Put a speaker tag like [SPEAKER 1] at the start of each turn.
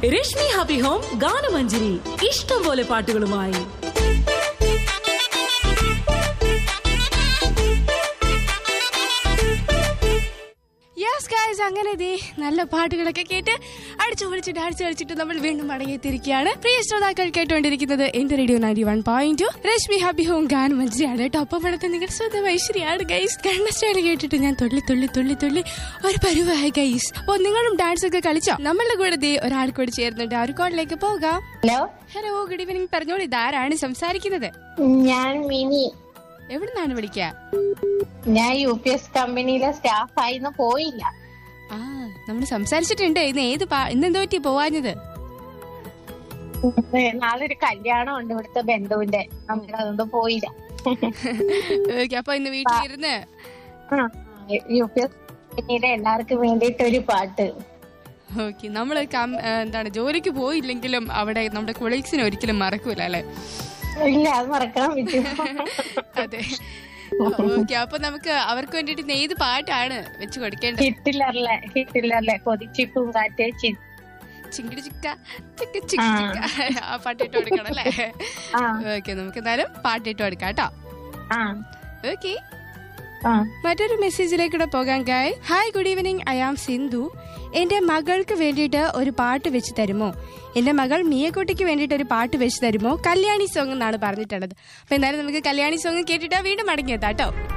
[SPEAKER 1] Rashmi happy home ഗാനമഞ്ജരി ഇഷ്ടം പോലെ പാട്ടുകളുമായി
[SPEAKER 2] yes guys അങ്ങനെ ദേ നല്ല പാട്ടുകളൊക്കെ കേട്ട് അടിച്ചു പൊളിച്ച് ഡാൻസ് കളിച്ചിട്ട് നമ്മൾ വീണ്ടും മടങ്ങിയെത്തിയിരിക്കുകയാണ് പ്രിയ ശ്രോതാക്കൾ കേട്ടുകൊണ്ടിരിക്കുന്നത് എന്റെ radio ninety one point two Rashmi happy home ഗാൻ മഞ്ജരിയാണ് കേട്ടോ ഒപ്പം പടത്തെ നിങ്ങൾ സ്വന്തം ഐശ്വര്യാണ് ഗൈസ് കണ്ണ സ്റ്റൈൽ കേട്ടിട്ട് ഞാൻ തുള്ളി തുള്ളി തുള്ളി തുള്ളി ഒരു പരുവായി ഗൈസ് ഓ നിങ്ങളും ഡാൻസ് ഒക്കെ കളിച്ചോ നമ്മളുടെ കൂടെ ദേ ഒരാൾ കൂടി ചേർന്നിട്ട് ആ ഒരു കോളിലേക്ക് പോകാം
[SPEAKER 3] ഹലോ
[SPEAKER 2] ഹലോ ഗുഡ് ഈവനിങ് പറഞ്ഞോളൂ ഇതാരാണ് സംസാരിക്കുന്നത്
[SPEAKER 3] ഞാൻ മിനി
[SPEAKER 2] എവിടുന്നാണ് വിളിക്കുക
[SPEAKER 3] ഞാൻ യു പി എസ് കമ്പനിയിലെ സ്റ്റാഫായിന്ന് പോയില്ല
[SPEAKER 2] ആ നമ്മൾ സംസാരിച്ചിട്ടുണ്ട് ഇന്ന് ഏത് പാ- ഇന്ന് എന്തോ പറ്റി പോവാഞ്ഞത്
[SPEAKER 3] നാളെ ഒരു കല്യാണം ഉണ്ട് ഇവിടുത്തെ ബന്ധുവിന്റെ നമ്മൾ അതുകൊണ്ട് പോയില്ല
[SPEAKER 2] ഓക്കെ അപ്പൊ ഇന്ന് വീട്ടിലിരുന്ന്
[SPEAKER 3] ആ, യു പി എസ് കമ്പനിയിലെ എല്ലാവർക്കും വേണ്ടിയിട്ട് ഒരു പാട്ട്
[SPEAKER 2] ഓക്കെ നമ്മൾ എന്താണ് ജോലിക്ക് പോയില്ലെങ്കിലും അവിടെ നമ്മുടെ കൊളീഗ്സിനെ ഒരിക്കലും മറക്കൂല അല്ലെ
[SPEAKER 3] ഇല്ല അത് മറക്കാൻ പറ്റും
[SPEAKER 2] അതെ ഓക്കെ അപ്പൊ നമുക്ക് അവർക്ക് വേണ്ടിട്ട് ഇന്ന് ഏത് പാട്ടാണ് വെച്ച് കൊടുക്കേണ്ടത്
[SPEAKER 3] ഹിറ്റില്ലറിലെ ഹിറ്റില്ലറിലെ കൊതിച്ചിപ്പും കാറ്റ് ചി
[SPEAKER 2] ചിങ്കിടി ചിക്ക ചിക്ക ചിക്ക ചിക്ക ആ പാട്ടിട്ട് കൊടുക്കണം അല്ലേ
[SPEAKER 3] ആ
[SPEAKER 2] ഓക്കെ നമുക്ക് എന്തായാലും പാട്ടിട്ട് കൊടുക്കാം കേട്ടോ
[SPEAKER 3] ആ
[SPEAKER 2] ഓക്കെ
[SPEAKER 3] ആ
[SPEAKER 2] മറ്റൊരു മെസ്സേജിലേക്കൂടെ പോകാം guys hi good evening I am Sindhu എന്റെ മകൾക്ക് വേണ്ടിയിട്ട് ഒരു പാട്ട് വെച്ച് തരുമോ എന്റെ മകൾ മിയക്കുട്ടിക്ക് വേണ്ടിയിട്ട് ഒരു പാട്ട് വെച്ച് തരുമോ കല്യാണി സോങ് എന്നാണ് പറഞ്ഞിട്ടുള്ളത് അപ്പൊ എന്തായാലും നമുക്ക് കല്യാണി സോങ് കേട്ടിട്ട് വീണ്ടും മടങ്ങിയെത്താം കേട്ടോ